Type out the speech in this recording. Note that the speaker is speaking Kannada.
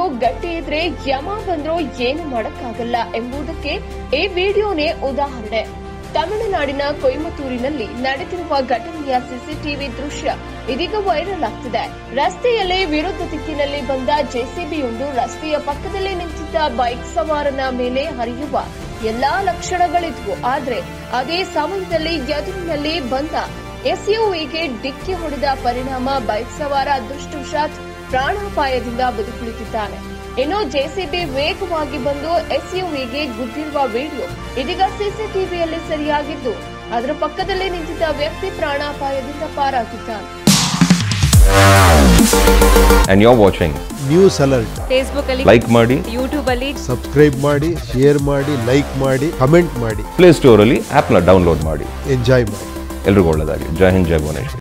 ಗಟ್ಟಿ ಇದ್ರೆ ಯಮ ಬಂದ್ರೂ ಏನು ಮಾಡಕ್ಕಾಗಲ್ಲ ಎಂಬುದಕ್ಕೆ ಈ ವಿಡಿಯೋನೇ ಉದಾಹರಣೆ ತಮಿಳುನಾಡಿನ ಕೊಯಮತ್ತೂರಿನಲ್ಲಿ ನಡೆದಿರುವ ಘಟನೆಯ ಸಿಸಿಟಿವಿ ದೃಶ್ಯ ಇದೀಗ ವೈರಲ್ ಆಗ್ತಿದೆ ರಸ್ತೆಯಲ್ಲಿ ವಿರುದ್ಧ ದಿಕ್ಕಿನಲ್ಲಿ ಬಂದ ಜೆಸಿಬಿಯೊಂದು ರಸ್ತೆಯ ಪಕ್ಕದಲ್ಲಿ ನಿಂತಿದ್ದ ಬೈಕ್ ಸವಾರನ ಮೇಲೆ ಹರಿಯುವ ಎಲ್ಲಾ ಲಕ್ಷಣಗಳಿದ್ವು ಆದ್ರೆ ಅದೇ ಸಮಯದಲ್ಲಿ ಎದುರಿನಲ್ಲಿ ಬಂದ ಎಸ್ಯುವಿಗೆ ಡಿಕ್ಕಿ ಹೊಡೆದ ಪರಿಣಾಮ ಬೈಕ್ ಸವಾರ ಅದೃಷ್ಟವಶಾತ್ ಪ್ರಾಣಾಪಾಯದಿಂದ ಬದುಕುಳಿದಿದ್ದಾನೆ ಇನ್ನು ಜೆಸಿಬಿ ವೇಗವಾಗಿ ಬಂದು ಎಸ್ಯುವಿಗೆ ಗುದ್ದಿರುವ ವಿಡಿಯೋ ಇದೀಗ ಸಿಸಿಟಿವಿಯಲ್ಲಿ ಸರಿಯಾಗಿದ್ದು ಅದರ ಪಕ್ಕದಲ್ಲೇ ನಿಂತಿದ್ದ ವ್ಯಕ್ತಿ ಪ್ರಾಣಾಪಾಯದಿಂದ ಪಾರಾಗಿದ್ದಾನೆ and you're watching. News alert Facebook ಅಲ್ಲಿ Like ಮಾಡಿ ಯೂಟ್ಯೂಬ್ ಅಲ್ಲಿ ಸಬ್ಸ್ಕ್ರೈಬ್ ಮಾಡಿ ಶೇರ್ ಮಾಡಿ ಲೈಕ್ ಮಾಡಿ ಕಮೆಂಟ್ ಮಾಡಿ ಪ್ಲೇ ಸ್ಟೋರಲ್ಲಿ ಆ್ಯಪ್ನ ಡೌನ್ಲೋಡ್ ಮಾಡಿ ಎಂಜಾಯ್ ಮಾಡಿ ಎಲ್ರಿಗೂ ಒಳ್ಳೆಯದಾಗಲಿ ಜೈ ಹಿಂದ್ ಜೈ ಭುವನೇಶ್ವರ್